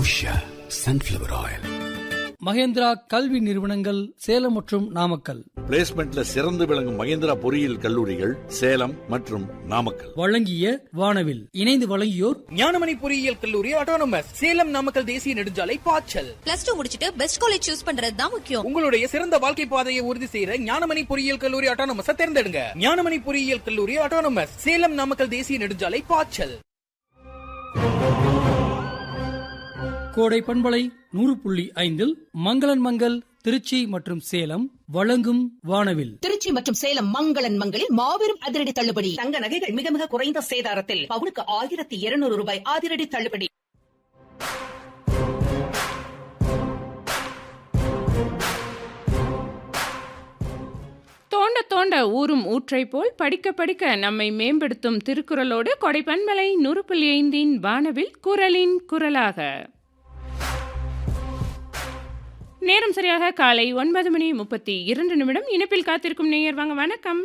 Usha sunflower oil Mahindra கல்வி நிறுவனங்கள் சேலம் மற்றும் நாமக்கல் பிளேஸ்மெண்ட்ல சிறந்து விளங்கும் மகேந்திரா பொறியியல் கல்லூரிகள் சேலம் மற்றும் நாமக்கல் வழங்கிய வானவில் இணைந்து வழங்கியோர் ஞானமணி பொறியியல் கல்லூரி ஆட்டோனமஸ் சேலம் நாமக்கல் தேசிய நெடுஞ்சாலை பாய்ச்சல் பிளஸ் டூ முடிச்சிட்டு பெஸ்ட் காலேஜ் சூஸ் பண்றது தான் முக்கியம் உங்களுடைய சிறந்த வாழ்க்கை பாதையை உறுதி செய்யற ஞானமணி பொறியியல் கல்லூரி ஆட்டோனமஸ் தேர்ந்தெடுங்க ஞானமணி பொறியியல் கல்லூரி ஆட்டோனமஸ் சேலம் நாமக்கல் தேசிய நெடுஞ்சாலை பாய்ச்சல் கோடை பண்பலை நூறு புள்ளி ஐந்தில் மங்களன் மங்கல் திருச்சி மற்றும் சேலம் வழங்கும் வானவில் திருச்சி மற்றும் சேலம் மங்களன் மங்களில் மாபெரும் அதிரடி தள்ளுபடி தங்க நகைகள் மிக மிக குறைந்த சேதாரத்தில் பவுனுக்கு ஆயிரத்தி இருநூறு ரூபாய் அதிரடி தள்ளுபடி தோண்ட தோண்ட ஊறும் ஊற்றை போல் படிக்க படிக்க நம்மை மேம்படுத்தும் திருக்குறளோடு கொடைப்பன்மலை நூறு புள்ளி ஐந்தின் வானவில் குரலின் குரலாக நேரம் சரியாக காலை ஒன்பது மணி முப்பத்தி இரண்டு நிமிடம் இணைப்பில் காத்திருக்கும் நேயர் வாங்க வணக்கம்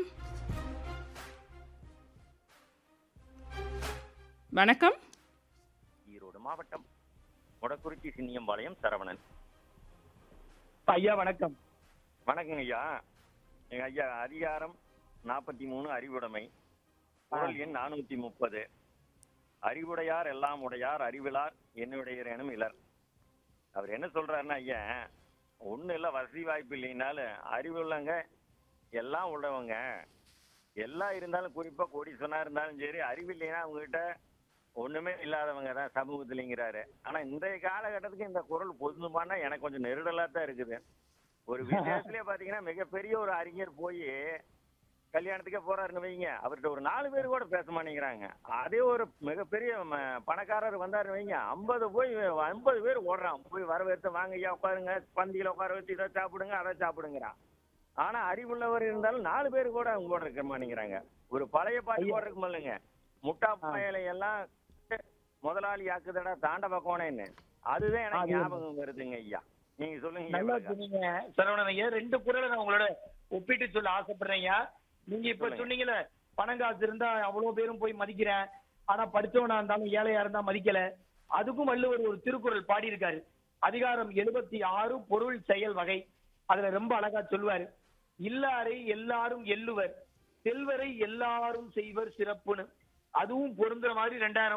வணக்கம் ஈரோடு மாவட்டம் மொடக்குறிச்சி சின்னியம்பாளையம் சரவணன் ஐயா வணக்கம் வணக்கங்க ஐயா எங்க ஐயா அதிகாரம் நாற்பத்தி மூணு அறிவுடைமை குரல் எண் நானூத்தி முப்பது அறிவுடையார் எல்லாம் உடையார் அறிவிலார் என்னுடையர் எனும் இலர் அவர் என்ன சொல்றாருன்னா ஐயா ஒண்ணு இல்ல வசதி வாய்ப்பு இல்லைனாலும் அறிவுள்ளவங்க எல்லாம் உள்ளவங்க எல்லாம் இருந்தாலும் குறிப்பா கோடீஸ்வரனா இருந்தாலும் சரி அறிவு இல்லைன்னா அவங்ககிட்ட ஒண்ணுமே இல்லாதவங்க தான் சமூகத்திலங்கிறாரு ஆனா இன்றைய காலகட்டத்துக்கு இந்த குரல் பொருந்துமானா எனக்கு கொஞ்சம் நெருடலா தான் இருக்குது ஒரு விஷயத்திலே பாத்தீங்கன்னா மிகப்பெரிய ஒரு அறிஞர் போய் கல்யாணத்துக்கே போறாருன்னு வைங்க அவர்கிட்ட ஒரு நாலு பேர் கூட பேச மாட்டேங்கிறாங்க அதே ஒரு மிகப்பெரிய ம- பணக்காரர் வந்தாருன்னு வைங்க ஐம்பது போய் ஐம்பது பேர் ஓடுறான் போய் வரவேற்று வாங்க ஐயா உட்காருங்க பந்தியில உட்கார வச்சு இதை சாப்பிடுங்க அதை சாப்பிடுங்கிறான் ஆனா அறிவுள்ளவர் இருந்தாலும் நாலு பேர் கூட அவங்க கூட இருக்க மாட்டேங்கிறாங்க ஒரு பழைய பாட்டு கூட இருக்கும் இல்லைங்க முட்டா பயலை எல்லாம் முதலாளி ஆக்குதடா தாண்டவ கோணேன்னு அதுதான் எனக்கு அது- ஞாபகம் வருதுங்க ஐயா நீங்க சொல்லுங்க நல்லா ஐயா. சொன்னீங்க சரவணன் ஐயா ரெண்டு குரலை நான் உங்களோட ஒப்பிட்டு சொல்ல ஆசைப்படுறேன் ஐயா நீங்க இப்ப சொல்லுங்க. சொன்னீங்கல்ல பணம் காசு இருந்தா அவ்வளவு பேரும் போய் மதிக்கிறேன் ஆனா படிச்சவனா இருந்தாலும் ஏழையா இருந்தா மதிக்கல அதுக்கும் வள்ளுவர் ஒரு திருக்குறள் பாடியிருக்காரு அதிகாரம் எழுபத்தி ஆறு பொருள் செயல் வகை அதுல ரொம்ப அழகா சொல்லுவாரு இல்லாரை எல்லாரும் எள்ளுவர் செல்வரை எல்லாரும் செய்வர் சிறப்புன்னு அதுவும் பொருந்துற மாதிரி ரெண்டாயிரம்